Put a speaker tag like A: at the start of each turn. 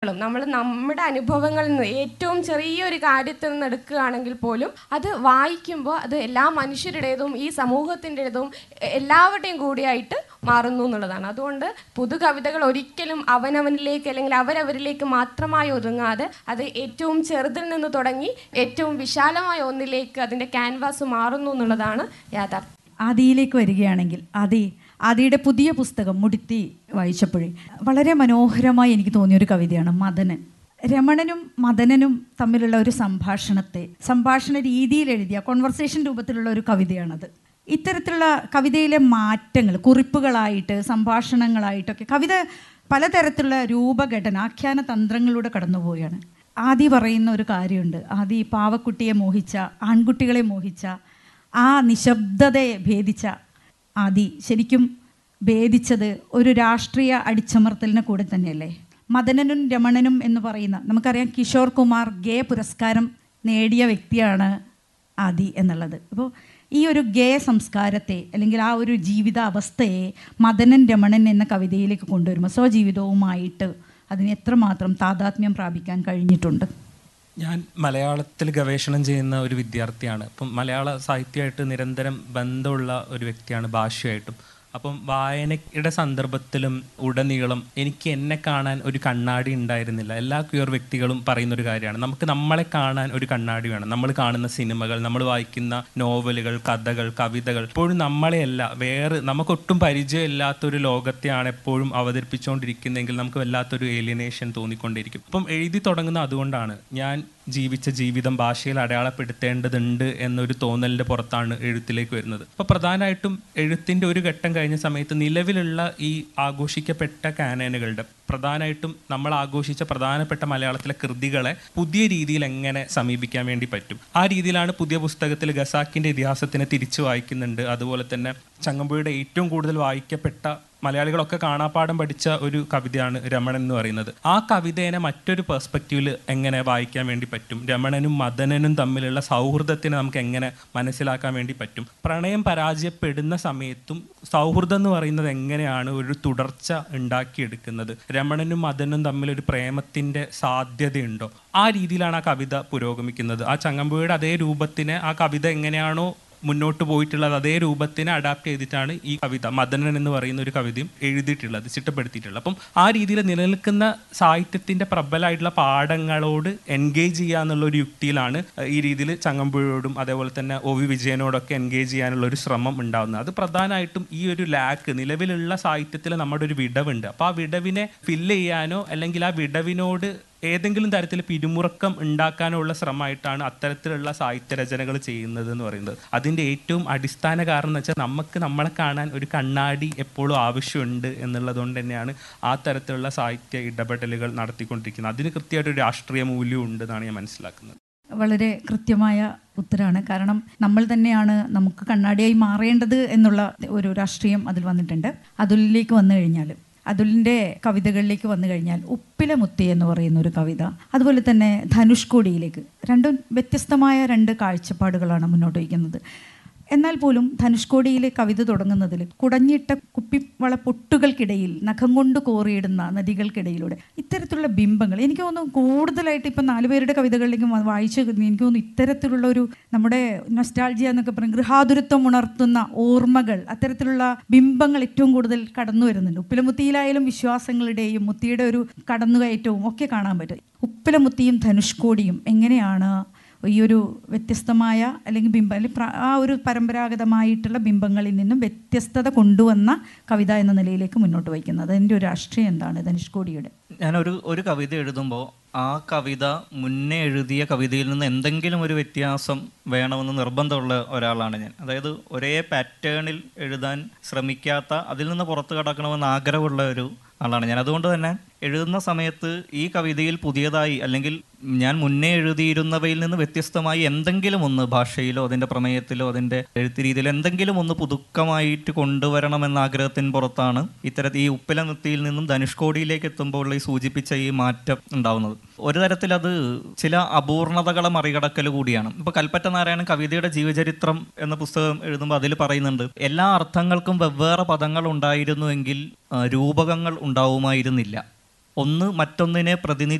A: എക്സാമ്പിളും നമ്മൾ നമ്മുടെ അനുഭവങ്ങളിൽ നിന്ന് ഏറ്റവും ചെറിയൊരു കാര്യത്തിൽ നിന്ന് എടുക്കുകയാണെങ്കിൽ പോലും അത് വായിക്കുമ്പോൾ അത് എല്ലാ മനുഷ്യരുടേതും ഈ സമൂഹത്തിൻ്റെതും എല്ലാവരുടെയും കൂടിയായിട്ട് മാറുന്നു എന്നുള്ളതാണ് അതുകൊണ്ട് പുതുകവിതകൾ ഒരിക്കലും അവനവനിലേക്ക് അല്ലെങ്കിൽ അവരവരിലേക്ക് മാത്രമായി ഒതുങ്ങാതെ അത് ഏറ്റവും ചെറുതിൽ നിന്ന് തുടങ്ങി ഏറ്റവും വിശാലമായ ഒന്നിലേക്ക് അതിൻ്റെ ക്യാൻവാസ് മാറുന്നു എന്നുള്ളതാണ് യാഥാർത്ഥ്യം
B: ആദിയിലേക്ക് വരികയാണെങ്കിൽ ആദി ആദിയുടെ പുതിയ പുസ്തകം മുടിത്തി വായിച്ചപ്പോഴേ വളരെ മനോഹരമായി എനിക്ക് തോന്നിയ ഒരു കവിതയാണ് മദനൻ രമണനും മദനനും തമ്മിലുള്ള ഒരു സംഭാഷണത്തെ സംഭാഷണ രീതിയിൽ എഴുതിയ കോൺവെർസേഷൻ രൂപത്തിലുള്ള ഒരു കവിതയാണത് ഇത്തരത്തിലുള്ള കവിതയിലെ മാറ്റങ്ങൾ കുറിപ്പുകളായിട്ട് സംഭാഷണങ്ങളായിട്ടൊക്കെ കവിത പലതരത്തിലുള്ള രൂപഘടന ആഖ്യാന തന്ത്രങ്ങളിലൂടെ കടന്നുപോവുകയാണ് ആദി പറയുന്ന ഒരു കാര്യമുണ്ട് ആദി പാവക്കുട്ടിയെ മോഹിച്ച ആൺകുട്ടികളെ മോഹിച്ച ആ നിശബ്ദതയെ ഭേദിച്ച ആദി ശരിക്കും ഭേദിച്ചത് ഒരു രാഷ്ട്രീയ അടിച്ചമർത്തലിനെ കൂടെ തന്നെയല്ലേ മദനനും രമണനും എന്ന് പറയുന്ന നമുക്കറിയാം കിഷോർ കുമാർ ഗേ പുരസ്കാരം നേടിയ വ്യക്തിയാണ് ആദി എന്നുള്ളത് അപ്പോൾ ഈ ഒരു ഗേ സംസ്കാരത്തെ അല്ലെങ്കിൽ ആ ഒരു ജീവിത അവസ്ഥയെ മദനൻ രമണൻ എന്ന കവിതയിലേക്ക് കൊണ്ടുവരുമ്പോൾ സ്വജീവിതവുമായിട്ട് അതിന് എത്രമാത്രം താതാത്മ്യം പ്രാപിക്കാൻ കഴിഞ്ഞിട്ടുണ്ട്
C: ഞാൻ മലയാളത്തിൽ ഗവേഷണം ചെയ്യുന്ന ഒരു വിദ്യാർത്ഥിയാണ് അപ്പം മലയാള സാഹിത്യമായിട്ട് നിരന്തരം ബന്ധമുള്ള ഒരു വ്യക്തിയാണ് ഭാഷയായിട്ടും അപ്പം വായനയുടെ സന്ദർഭത്തിലും ഉടനീളം എനിക്ക് എന്നെ കാണാൻ ഒരു കണ്ണാടി ഉണ്ടായിരുന്നില്ല എല്ലാ ക്യൂർ വ്യക്തികളും പറയുന്ന ഒരു കാര്യമാണ് നമുക്ക് നമ്മളെ കാണാൻ ഒരു കണ്ണാടി വേണം നമ്മൾ കാണുന്ന സിനിമകൾ നമ്മൾ വായിക്കുന്ന നോവലുകൾ കഥകൾ കവിതകൾ എപ്പോഴും നമ്മളെയല്ല വേറെ നമുക്കൊട്ടും പരിചയമില്ലാത്ത ഒരു ലോകത്തെയാണ് എപ്പോഴും അവതരിപ്പിച്ചുകൊണ്ടിരിക്കുന്നതെങ്കിൽ നമുക്ക് വല്ലാത്തൊരു ഏലിയനേഷൻ തോന്നിക്കൊണ്ടിരിക്കും അപ്പം എഴുതി തുടങ്ങുന്ന അതുകൊണ്ടാണ് ഞാൻ ജീവിച്ച ജീവിതം ഭാഷയിൽ അടയാളപ്പെടുത്തേണ്ടതുണ്ട് എന്നൊരു തോന്നലിൻ്റെ പുറത്താണ് എഴുത്തിലേക്ക് വരുന്നത് അപ്പോൾ പ്രധാനമായിട്ടും എഴുത്തിൻ്റെ ഒരു ഘട്ടം കഴിഞ്ഞ സമയത്ത് നിലവിലുള്ള ഈ ആഘോഷിക്കപ്പെട്ട കാനനുകളുടെ പ്രധാനമായിട്ടും നമ്മൾ ആഘോഷിച്ച പ്രധാനപ്പെട്ട മലയാളത്തിലെ കൃതികളെ പുതിയ രീതിയിൽ എങ്ങനെ സമീപിക്കാൻ വേണ്ടി പറ്റും ആ രീതിയിലാണ് പുതിയ പുസ്തകത്തിൽ ഖസാക്കിൻ്റെ ഇതിഹാസത്തിനെ തിരിച്ചു വായിക്കുന്നുണ്ട് അതുപോലെ തന്നെ ചങ്ങമ്പുഴയുടെ ഏറ്റവും കൂടുതൽ വായിക്കപ്പെട്ട മലയാളികളൊക്കെ കാണാപ്പാടം പഠിച്ച ഒരു കവിതയാണ് രമണൻ എന്ന് പറയുന്നത് ആ കവിതേനെ മറ്റൊരു പെർസ്പെക്റ്റീവിൽ എങ്ങനെ വായിക്കാൻ വേണ്ടി പറ്റും രമണനും മദനനും തമ്മിലുള്ള സൗഹൃദത്തിനെ നമുക്ക് എങ്ങനെ മനസ്സിലാക്കാൻ വേണ്ടി പറ്റും പ്രണയം പരാജയപ്പെടുന്ന സമയത്തും സൗഹൃദം എന്ന് പറയുന്നത് എങ്ങനെയാണ് ഒരു തുടർച്ച ഉണ്ടാക്കിയെടുക്കുന്നത് രമണനും മദനും തമ്മിൽ ഒരു പ്രേമത്തിൻ്റെ സാധ്യതയുണ്ടോ ആ രീതിയിലാണ് ആ കവിത പുരോഗമിക്കുന്നത് ആ ചങ്ങമ്പുഴയുടെ അതേ രൂപത്തിനെ ആ കവിത എങ്ങനെയാണോ മുന്നോട്ട് പോയിട്ടുള്ളത് അതേ രൂപത്തിനെ അഡാപ്റ്റ് ചെയ്തിട്ടാണ് ഈ കവിത മദനൻ എന്ന് പറയുന്ന ഒരു കവിതയും എഴുതിയിട്ടുള്ളത് ചിട്ടപ്പെടുത്തിയിട്ടുള്ളത് അപ്പം ആ രീതിയിൽ നിലനിൽക്കുന്ന സാഹിത്യത്തിന്റെ പ്രബലമായിട്ടുള്ള പാഠങ്ങളോട് എൻഗേജ് ചെയ്യുക എന്നുള്ള ഒരു യുക്തിയിലാണ് ഈ രീതിയിൽ ചങ്ങമ്പുഴയോടും അതേപോലെ തന്നെ ഒ വി വിജയനോടൊക്കെ എൻഗേജ് ചെയ്യാനുള്ള ഒരു ശ്രമം ഉണ്ടാകുന്നത് അത് പ്രധാനമായിട്ടും ഈ ഒരു ലാക്ക് നിലവിലുള്ള സാഹിത്യത്തിൽ നമ്മുടെ ഒരു വിടവുണ്ട് അപ്പോൾ ആ വിടവിനെ ഫില്ല് ചെയ്യാനോ അല്ലെങ്കിൽ ആ വിടവിനോട് ഏതെങ്കിലും തരത്തിൽ പിരിമുറക്കം ഉണ്ടാക്കാനുള്ള ശ്രമമായിട്ടാണ് അത്തരത്തിലുള്ള സാഹിത്യ രചനകൾ ചെയ്യുന്നത് എന്ന് പറയുന്നത് അതിൻ്റെ ഏറ്റവും അടിസ്ഥാന കാരണം എന്ന് വെച്ചാൽ നമുക്ക് നമ്മളെ കാണാൻ ഒരു കണ്ണാടി എപ്പോഴും ആവശ്യമുണ്ട് എന്നുള്ളതുകൊണ്ട് തന്നെയാണ് ആ തരത്തിലുള്ള സാഹിത്യ ഇടപെടലുകൾ നടത്തിക്കൊണ്ടിരിക്കുന്നത് അതിന് കൃത്യമായിട്ട് ഒരു രാഷ്ട്രീയ മൂല്യം ഉണ്ട് എന്നാണ് ഞാൻ മനസ്സിലാക്കുന്നത്
B: വളരെ കൃത്യമായ ഉത്തരമാണ് കാരണം നമ്മൾ തന്നെയാണ് നമുക്ക് കണ്ണാടിയായി മാറേണ്ടത് എന്നുള്ള ഒരു രാഷ്ട്രീയം അതിൽ വന്നിട്ടുണ്ട് അതിലേക്ക് വന്നു കഴിഞ്ഞാൽ അതുലിൻ്റെ കവിതകളിലേക്ക് വന്നു കഴിഞ്ഞാൽ ഉപ്പിലെ മുത്തി എന്ന് പറയുന്ന ഒരു കവിത അതുപോലെ തന്നെ ധനുഷ്കോടിയിലേക്ക് രണ്ടും വ്യത്യസ്തമായ രണ്ട് കാഴ്ചപ്പാടുകളാണ് മുന്നോട്ട് വയ്ക്കുന്നത് എന്നാൽ പോലും ധനുഷ്കോടിയിലെ കവിത തുടങ്ങുന്നതിൽ കുടഞ്ഞിട്ട കുപ്പിവള പൊട്ടുകൾക്കിടയിൽ നഖം കൊണ്ട് കോറിയിടുന്ന നദികൾക്കിടയിലൂടെ ഇത്തരത്തിലുള്ള ബിംബങ്ങൾ എനിക്ക് തോന്നുന്നു കൂടുതലായിട്ട് ഇപ്പം നാലുപേരുടെ കവിതകളിലേക്ക് വ- വായിച്ച് എനിക്ക് തോന്നുന്നു ഇത്തരത്തിലുള്ള ഒരു നമ്മുടെ നൊസ്റ്റാൾജിയ എന്നൊക്കെ പറയും ഗൃഹാതുരത്വം ഉണർത്തുന്ന ഓർമ്മകൾ അത്തരത്തിലുള്ള ബിംബങ്ങൾ ഏറ്റവും കൂടുതൽ കടന്നു വരുന്നുണ്ട് ഉപ്പിലമുത്തിയിലായാലും വിശ്വാസങ്ങളുടെയും മുത്തിയുടെ ഒരു കടന്നുകയറ്റവും ഒക്കെ കാണാൻ പറ്റും ഉപ്പിലമുത്തിയും ധനുഷ്കോടിയും എങ്ങനെയാണ് ഈ ഒരു വ്യത്യസ്തമായ അല്ലെങ്കിൽ ബിംബം അല്ലെങ്കിൽ പ്ര- ആ ഒരു പരമ്പരാഗതമായിട്ടുള്ള ബിംബങ്ങളിൽ നിന്നും വ്യത്യസ്തത കൊണ്ടുവന്ന കവിത എന്ന നിലയിലേക്ക് മുന്നോട്ട് വയ്ക്കുന്നത് അതിൻ്റെ ഒരു രാഷ്ട്രീയം എന്താണ് ധനുഷ്കോടിയുടെ
D: ഞാനൊരു ഒരു കവിത എഴുതുമ്പോൾ ആ കവിത മുന്നേ എഴുതിയ കവിതയിൽ നിന്ന് എന്തെങ്കിലും ഒരു വ്യത്യാസം വേണമെന്ന് നിർബന്ധമുള്ള ഒരാളാണ് ഞാൻ അതായത് ഒരേ പാറ്റേണിൽ എഴുതാൻ ശ്രമിക്കാത്ത അതിൽ നിന്ന് പുറത്തു കടക്കണമെന്ന് ആഗ്രഹമുള്ള ഒരു ആളാണ് ഞാൻ അതുകൊണ്ട് തന്നെ എഴുതുന്ന സമയത്ത് ഈ കവിതയിൽ പുതിയതായി അല്ലെങ്കിൽ ഞാൻ മുന്നേ എഴുതിയിരുന്നവയിൽ നിന്ന് വ്യത്യസ്തമായി എന്തെങ്കിലും ഒന്ന് ഭാഷയിലോ അതിൻ്റെ പ്രമേയത്തിലോ അതിൻ്റെ എഴുത്ത് രീതിയിലോ എന്തെങ്കിലും ഒന്ന് പുതുക്കമായിട്ട് കൊണ്ടുവരണമെന്ന ആഗ്രഹത്തിന് പുറത്താണ് ഇത്തരത്തിൽ ഈ ഉപ്പില നൃത്തിയിൽ നിന്നും ധനുഷ്കോടിയിലേക്ക് എത്തുമ്പോൾ ഉള്ള ഈ സൂചിപ്പിച്ച ഈ മാറ്റം ഉണ്ടാവുന്നത് ഒരു തരത്തിൽ അത് ചില അപൂർണതകളെ മറികടക്കൽ കൂടിയാണ് ഇപ്പോൾ കൽപ്പറ്റ നാരായണൻ കവിതയുടെ ജീവചരിത്രം എന്ന പുസ്തകം എഴുതുമ്പോൾ അതിൽ പറയുന്നുണ്ട് എല്ലാ അർത്ഥങ്ങൾക്കും വെവ്വേറെ പദങ്ങൾ ഉണ്ടായിരുന്നുവെങ്കിൽ ആ, രൂപകങ്ങൾ ഉണ്ടാവുമായിരുന്നില്ല ഒന്ന് മറ്റൊന്നിനെ പ്രതിനിധി